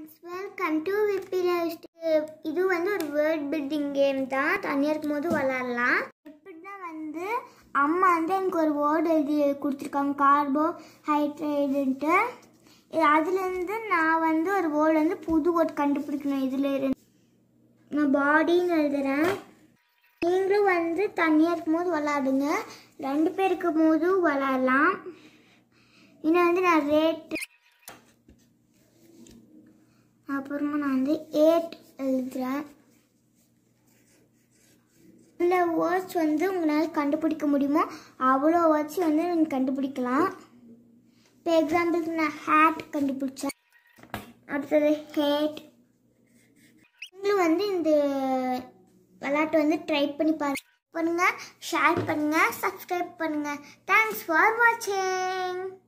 friends welcome to விப்பிலஸ்ட் இது வந்து ஒரு வேர்ட் பில்டிங் கேம் தான் தனியாக இருக்கும்போது விளாட்லாம் இப்படி தான் வந்து அம்மா வந்து எனக்கு ஒரு வேர்டு எழுதி கொடுத்துருக்காங்க கார்போஹைட்ரேட்டுன்ட்டு இது அதுலேருந்து நான் வந்து ஒரு வேர்டு வந்து புது வேர்டு கண்டுபிடிக்கணும் இதில் இருந்து நான் பாடின்னு எழுதுகிறேன் நீங்களும் வந்து தனியாக இருக்கும்போது விளாடுங்க ரெண்டு பேர் இருக்கும் போதும் விளாட்லாம் இன்னும் வந்து நான் ரேட்டு அப்புறமா நான் வந்து ஏட் எழுதுகிறேன் இந்த வேர்ட்ஸ் வந்து உங்களால் கண்டுபிடிக்க முடியுமோ அவ்வளோ வேர்ட்ஸ் வந்து நீங்கள் கண்டுபிடிக்கலாம் இப்போ எக்ஸாம்பிளுக்கு நான் ஹேட் கண்டுபிடிச்சேன் அடுத்தது ஹேட் நீங்களும் வந்து இந்த விளையாட்டு வந்து ட்ரை பண்ணி பாருங்க பண்ணுங்கள் ஷேர் பண்ணுங்கள் சப்ஸ்கிரைப் பண்ணுங்கள் தேங்க்ஸ் ஃபார் வாட்சிங்